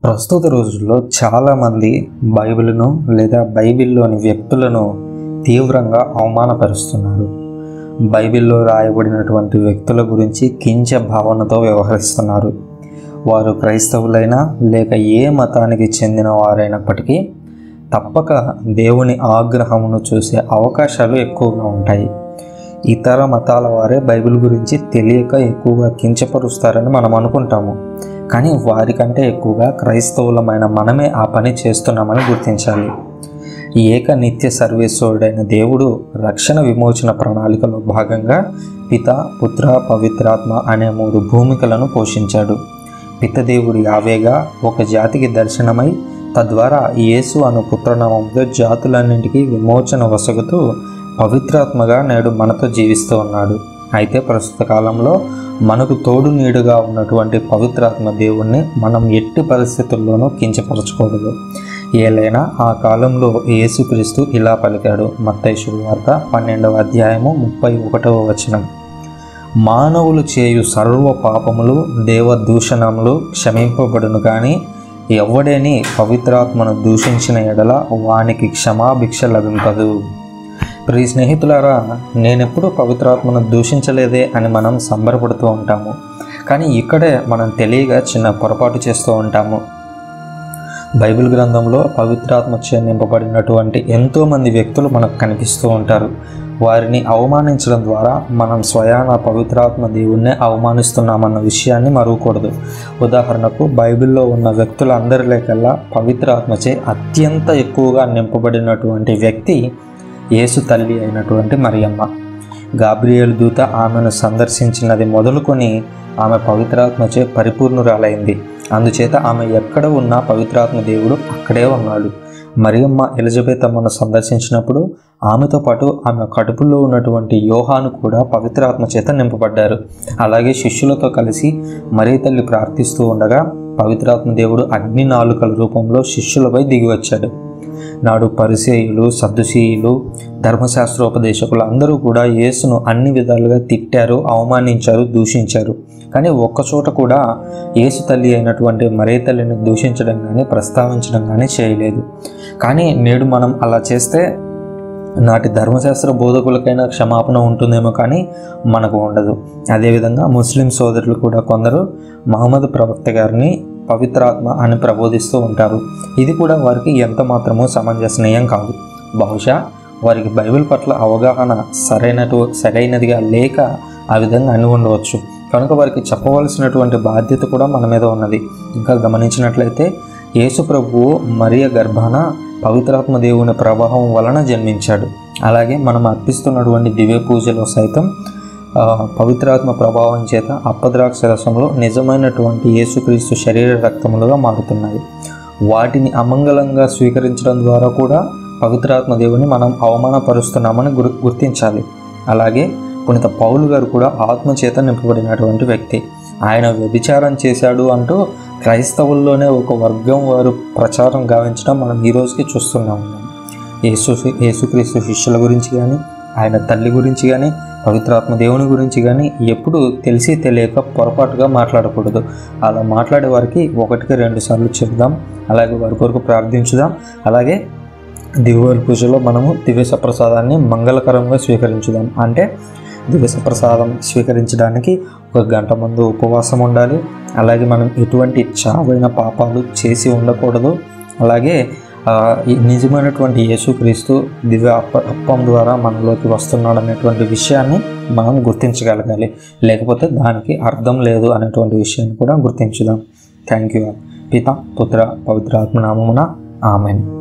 ప్రస్తుత రోజుల్లో చాలామంది బైబిల్ను లేదా బైబిల్లోని వ్యక్తులను తీవ్రంగా అవమానపరుస్తున్నారు బైబిల్లో రాయబడినటువంటి వ్యక్తుల గురించి కించ భావనతో వ్యవహరిస్తున్నారు వారు క్రైస్తవులైనా లేక ఏ మతానికి చెందిన వారైనప్పటికీ తప్పక దేవుని ఆగ్రహమును చూసే అవకాశాలు ఎక్కువగా ఉంటాయి ఇతర మతాల వారే బైబిల్ గురించి తెలియక ఎక్కువగా కించపరుస్తారని మనం అనుకుంటాము కానీ వారికంటే ఎక్కువగా క్రైస్తవులమైన మనమే ఆ పని చేస్తున్నామని గుర్తించాలి ఏక నిత్య సర్వేశ్వరుడైన దేవుడు రక్షణ విమోచన ప్రణాళికలో భాగంగా పిత పుత్ర పవిత్రాత్మ అనే మూడు భూమికలను పోషించాడు పితదేవుడు యావేగా ఒక జాతికి దర్శనమై తద్వారా యేసు అను పుత్రనామంతో జాతులన్నింటికీ విమోచన వసగుతూ పవిత్రాత్మగా నేడు మనతో జీవిస్తూ ఉన్నాడు అయితే ప్రస్తుత కాలంలో మనకు తోడు నీడుగా ఉన్నటువంటి పవిత్రాత్మ దేవుణ్ణి మనం ఎట్టి పరిస్థితుల్లోనూ కించపరచకూడదు ఏలైనా ఆ కాలంలో యేసుక్రీస్తు ఇలా పలికాడు మత్తయి వార్త పన్నెండవ అధ్యాయము ముప్పై ఒకటవ వచనం మానవులు చేయు సర్వ పాపములు దేవదూషణములు క్షమింపబడును కానీ ఎవడేని పవిత్రాత్మను దూషించిన ఎడల వానికి క్షమాభిక్ష లభింపదు ప్రియ స్నేహితులారా నేనెప్పుడు పవిత్రాత్మను దూషించలేదే అని మనం సంబరపడుతూ ఉంటాము కానీ ఇక్కడే మనం తెలియగా చిన్న పొరపాటు చేస్తూ ఉంటాము బైబిల్ గ్రంథంలో పవిత్రాత్మ చే నింపబడినటువంటి ఎంతోమంది వ్యక్తులు మనకు కనిపిస్తూ ఉంటారు వారిని అవమానించడం ద్వారా మనం స్వయాన పవిత్రాత్మ దేవుణ్ణే అవమానిస్తున్నామన్న విషయాన్ని మరువకూడదు ఉదాహరణకు బైబిల్లో ఉన్న వ్యక్తులందరిలోకల్లా పవిత్రాత్మచే అత్యంత ఎక్కువగా నింపబడినటువంటి వ్యక్తి యేసు తల్లి అయినటువంటి మరియమ్మ గాబ్రియల్ దూత ఆమెను సందర్శించినది మొదలుకొని ఆమె పవిత్రాత్మచే పరిపూర్ణురాలైంది అందుచేత ఆమె ఎక్కడ ఉన్నా పవిత్రాత్మ దేవుడు అక్కడే ఉన్నాడు మరియమ్మ ఎలిజబెత్ అమ్మను సందర్శించినప్పుడు ఆమెతో పాటు ఆమె కడుపులో ఉన్నటువంటి యోహాను కూడా పవిత్రాత్మ చేత నింపబడ్డారు అలాగే శిష్యులతో కలిసి మరీ తల్లి ప్రార్థిస్తూ ఉండగా పవిత్రాత్మ దేవుడు అగ్ని నాలుకల రూపంలో శిష్యులపై దిగి వచ్చాడు నాడు పరిసేయులు సద్దుశీయులు ధర్మశాస్త్రోపదేశకులు అందరూ కూడా యేసును అన్ని విధాలుగా తిట్టారు అవమానించారు దూషించారు కానీ ఒక్కచోట కూడా యేసు తల్లి అయినటువంటి మరే తల్లిని దూషించడం కానీ ప్రస్తావించడం కానీ చేయలేదు కానీ నేడు మనం అలా చేస్తే నాటి ధర్మశాస్త్ర బోధకులకైనా క్షమాపణ ఉంటుందేమో కానీ మనకు ఉండదు అదేవిధంగా ముస్లిం సోదరులు కూడా కొందరు మహమ్మద్ ప్రవక్త గారిని పవిత్రాత్మ అని ప్రబోధిస్తూ ఉంటారు ఇది కూడా వారికి ఎంత మాత్రమూ సమంజసనీయం కాదు బహుశా వారికి బైబిల్ పట్ల అవగాహన సరైనటు సరైనదిగా లేక ఆ విధంగా అని ఉండవచ్చు కనుక వారికి చెప్పవలసినటువంటి బాధ్యత కూడా మన మీద ఉన్నది ఇంకా గమనించినట్లయితే యేసు ప్రభువు మరియ గర్భాన పవిత్రాత్మ దేవుని ప్రభావం వలన జన్మించాడు అలాగే మనం అర్పిస్తున్నటువంటి దివ్య పూజలో సైతం ఆ, పవిత్రాత్మ ప్రభావం చేత అప్పద్రాక్ష రసంలో నిజమైనటువంటి యేసుక్రీస్తు శరీర రక్తములుగా మారుతున్నాయి వాటిని అమంగళంగా స్వీకరించడం ద్వారా కూడా పవిత్రాత్మ దేవుని మనం అవమానపరుస్తున్నామని గుర్ గుర్తించాలి అలాగే పునిత పౌలు గారు కూడా ఆత్మ చేత నింపబడినటువంటి వ్యక్తి ఆయన వ్యభిచారం చేశాడు అంటూ క్రైస్తవుల్లోనే ఒక వర్గం వారు ప్రచారం గావించడం మనం ఈ రోజుకి చూస్తూనే ఉన్నాం యేసు యేసుక్రీస్తు శిష్యుల గురించి కానీ ఆయన తల్లి గురించి కానీ పవిత్రాత్మ దేవుని గురించి కానీ ఎప్పుడు తెలిసి తెలియక పొరపాటుగా మాట్లాడకూడదు అలా మాట్లాడే వారికి ఒకటికి రెండు సార్లు చెప్దాం అలాగే వారి కొరకు ప్రార్థించుదాం అలాగే దివ్య పూజలో మనము దివ్య సప్రసాదాన్ని మంగళకరంగా స్వీకరించుదాం అంటే దివ్య సప్రసాదం స్వీకరించడానికి ఒక గంట ముందు ఉపవాసం ఉండాలి అలాగే మనం ఎటువంటి చావైన పాపాలు చేసి ఉండకూడదు అలాగే ఆ, ఈ నిజమైనటువంటి యేసుక్రీస్తు దివ్య అప్ప అప్పం ద్వారా మనలోకి వస్తున్నాడు అనేటువంటి విషయాన్ని మనం గుర్తించగలగాలి లేకపోతే దానికి అర్థం లేదు అనేటువంటి విషయాన్ని కూడా గుర్తించుదాం థ్యాంక్ యూ పిత పుత్ర పవిత్ర ఆత్మనామమున ఆమెన్